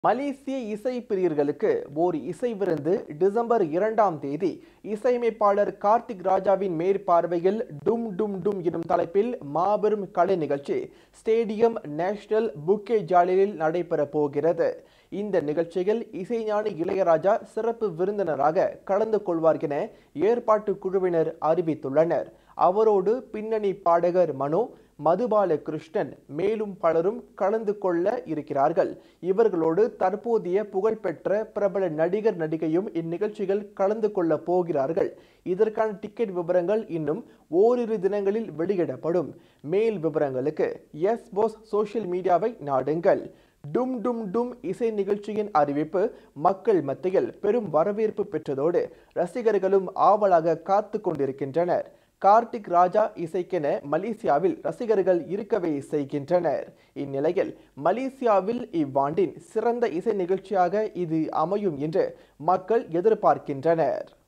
மலேசிய இசை பிரியர்களுக்கு ஓர் இசை விருந்து டிசம்பர் இரண்டாம் தேதி இசையமைப்பாளர் கார்த்திக் ராஜாவின் மேற்பார்வையில் டும் டும் டும் எனும் தலைப்பில் மாபெரும் கலை நிகழ்ச்சி ஸ்டேடியம் நேஷனல் புக்கே ஜாலியில் நடைபெற போகிறது இந்த நிகழ்ச்சியில் இசைஞானி இளையராஜா சிறப்பு விருந்தினராக கலந்து கொள்வார் என ஏற்பாட்டு குழுவினர் அறிவித்துள்ளனர் அவரோடு பின்னணி பாடகர் மனோ மதுபால கிருஷ்ணன் மேலும் பலரும் கலந்து கொள்ள இருக்கிறார்கள் இவர்களோடு தற்போதைய புகழ்பெற்ற பிரபல நடிகர் நடிகையும் இந்நிகழ்ச்சியில் கலந்து கொள்ள போகிறார்கள் இதற்கான டிக்கெட் விவரங்கள் இன்னும் ஓரிரு தினங்களில் வெளியிடப்படும் மேல் விவரங்களுக்கு எஸ் போஸ் சோஷியல் மீடியாவை நாடுங்கள் டும் டும் டும் இசை நிகழ்ச்சியின் அறிவிப்பு மக்கள் மத்தியில் பெரும் வரவேற்பு பெற்றதோடு ரசிகர்களும் ஆவலாக காத்து கொண்டிருக்கின்றனர் கார்த்திக் ராஜா இசைக்கென மலேசியாவில் ரசிகர்கள் இருக்கவே செய்கின்றனர் இந்நிலையில் மலேசியாவில் இவ்வாண்டின் சிறந்த இசை நிகழ்ச்சியாக இது அமையும் என்று மக்கள் எதிர்பார்க்கின்றனர்